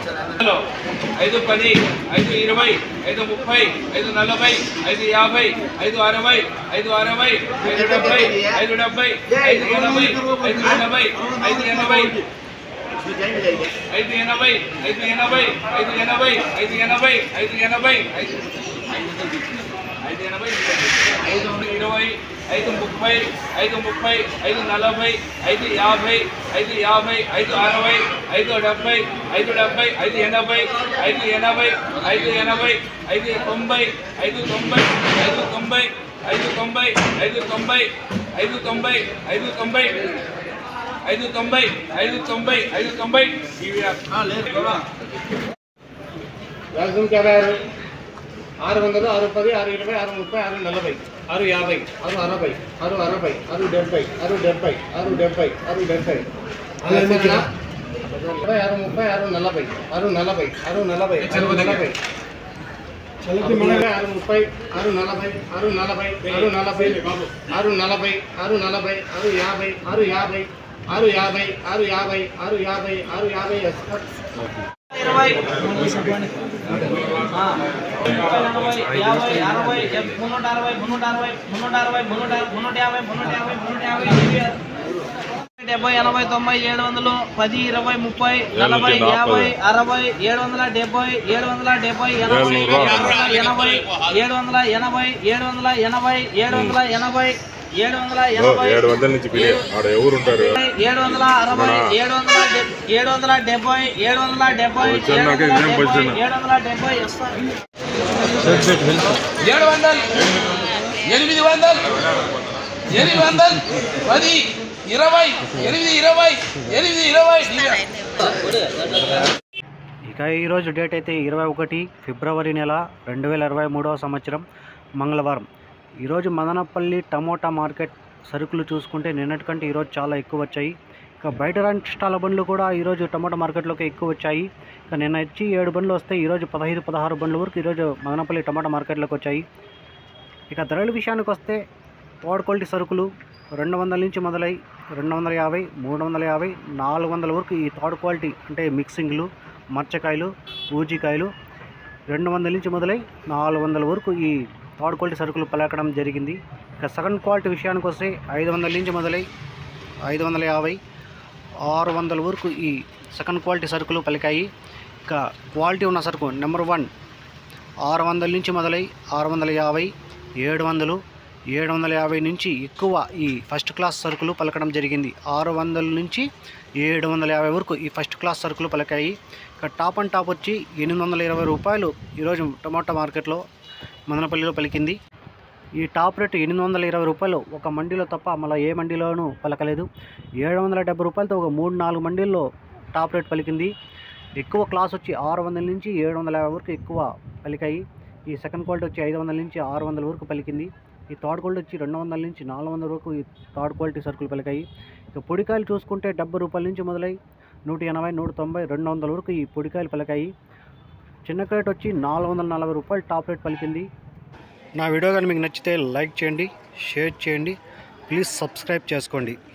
Hello ఐదు పది ఐదు ఇరవై ఐదు ముప్పై ఐదు నలభై ఐదు యాభై ఐదు అరవై ఐదు అరవై ఐదు డెబ్బై ఐదు డెబ్బై ఐదు ఎనభై ఐదు ఎనభై ఐదు ఎనభై ఐదు ఎనభై ఐదు ఎనభై ఐదు ఎనభై ఐదు ఎనభై ఐదు ఎనభై ఐదు ఐదు ఎనభై ఐదు ఇరవై ఐదు ముప్పై ఐదు ముప్పై ఐదు నలభై ఐదు యాభై ఐదు యాభై ఐదు అరవై ఐదు డెబ్బై ఐదు డెబ్బై ఐదు ఎనభై ఐదు ఎనభై ఐదు ఎనభై ఐదు తొంభై ఐదు తొంభై ఐదు తొంభై ఐదు తొంభై ఐదు తొంభై ఐదు తొంభై ఐదు తొంభై ఐదు తొంభై ఐదు తొంభై ఐదు తొంభై వ్యాక్సిన్ యాభై ఆరు ఆరు వందలు ఆరు పది ఆరు ఇరవై ఆరు ముప్పై ఆరు నలభై ఆరు యాభై ఆరు అరవై ఆరు అరవై ఆరు డెబ్బై ఆరు డెబ్బై ఆరు డెబ్బై ఆరు డెబ్బై ఇరవై ఆరు ముప్పై ఆరు నలభై ఆరు నలభై ఆరు నలభై ఆరు నలభై ఆరు ముప్పై ఆరు నలభై ఆరు నలభై ఆరు నలభై ఆరు నలభై ఆరు నలభై ఆరు యాభై ఆరు యాభై ఆరు యాభై ఆరు యాభై ఆరు యాభై ఆరు యాభై ఇరవై ఆ, ముప్పై, నలభై యాభై అరవై డెబ్- మున్నూట అరవై మున్నూట అరవై మున్నూట అరవై మున్నూట మున్నూట యాభై మున్నూట యాభై మున్నూట యాభై డెబ్బై ఎనభై తొంభై ఏడు వందలు పది ఇరవై ముప్పై నలభై యాభై అరవై ఏడు వందల డెబ్బై ఏడు వందల డెబ్బై ఎనభై ఏడు వందల ఎనభై ఏడు వందల ఎనభై ఏడు వందల ఎనభై ఏడు వందల ఎనభై ఏడు వందల ఎనభై ఏడు వందల నుంచి పిలి ఆడ ఎవరు ఉంటారు ఏడు వందల అరవై ఏడు వందల డెబ్- ఏడు వందల డెబ్బై ఏడు వందల డెబ్బై ఏడు వచ్చాను, వందల నాకేం డెబ్బై వచ్చింది? ఏడు వందల డెబ్బై వస్తాయి ఏడు వందలు ఎనిమిది వందలు ఎనిమిది వందలు పది ఇరవై ఎనిమిది ఇరవై ఎనిమిది ఇరవై ఇక ఈరోజు డేట్ అయితే ఇరవై ఒకటి ఫిబ్రవరి నెల రెండు వేల ఇరవై మూడవ సంవత్సరం మంగళవారం ఈరోజు మదనపల్లి టమోటా మార్కెట్ సరుకులు చూసుకుంటే నిన్నటి కంటే ఈరోజు చాలా ఎక్కువ వచ్చాయి ఇక బయట రాష్ట్రాల బండ్లు కూడా ఈరోజు టమోటా మార్కెట్లోకి ఎక్కువ వచ్చాయి ఇక నిన్న వచ్చి ఏడు బండ్లు వస్తే ఈరోజు పదహైదు పదహారు బండ్ల వరకు ఈరోజు మదనపల్లి టమోటా మార్కెట్లోకి వచ్చాయి ఇక ధరల విషయానికి వస్తే థర్డ్ క్వాలిటీ సరుకులు రెండు వందల నుంచి మొదలై రెండు వందల యాభై మూడు వందల యాభై నాలుగు వందల వరకు ఈ థర్డ్ క్వాలిటీ అంటే మిక్సింగ్లు మచ్చకాయలు ఊజికాయలు రెండు వందల నుంచి మొదలై నాలుగు వందల వరకు ఈ థర్డ్ క్వాలిటీ సరుకులు పలకడం జరిగింది ఇక సెకండ్ క్వాలిటీ విషయానికి వస్తే ఐదు వందల నుంచి మొదలై ఐదు వందల యాభై ఆరు వందల వరకు ఈ సెకండ్ క్వాలిటీ సరుకులు పలికాయి ఇక క్వాలిటీ ఉన్న సరుకు నెంబర్ వన్ ఆరు వందల నుంచి మొదలై ఆరు వందల యాభై ఏడు వందలు ఏడు వందల యాభై నుంచి ఎక్కువ ఈ ఫస్ట్ క్లాస్ సరుకులు పలకడం జరిగింది ఆరు వందల నుంచి ఏడు వందల యాభై వరకు ఈ ఫస్ట్ క్లాస్ సరుకులు పలికాయి ఇక టాప్ అండ్ టాప్ వచ్చి ఎనిమిది వందల ఇరవై రూపాయలు ఈరోజు టమాటా మార్కెట్లో మదనపల్లిలో పలికింది ఈ టాప్ రేట్ ఎనిమిది వందల ఇరవై రూపాయలు ఒక మండీలో తప్ప మళ్ళీ ఏ మండీలోనూ పలకలేదు ఏడు వందల డెబ్బై రూపాయలతో ఒక మూడు నాలుగు మండీల్లో టాప్ రేట్ పలికింది ఎక్కువ క్లాస్ వచ్చి ఆరు వందల నుంచి ఏడు వందల యాభై వరకు ఎక్కువ పలికాయి ఈ సెకండ్ క్వాలిటీ వచ్చి ఐదు వందల నుంచి ఆరు వందల వరకు పలికింది ఈ థర్డ్ క్వాలిటీ వచ్చి రెండు వందల నుంచి నాలుగు వందల వరకు ఈ థర్డ్ క్వాలిటీ సరుకులు పలికాయి ఇక పొడికాయలు చూసుకుంటే డెబ్బై రూపాయల నుంచి మొదలై నూట ఎనభై నూట తొంభై రెండు వందల వరకు ఈ పొడికాయలు పలికాయి చిన్న క్రేట్ వచ్చి నాలుగు వందల నలభై రూపాయలు టాప్ రేట్ పలికింది నా వీడియో కానీ మీకు నచ్చితే లైక్ చేయండి షేర్ చేయండి ప్లీజ్ సబ్స్క్రైబ్ చేసుకోండి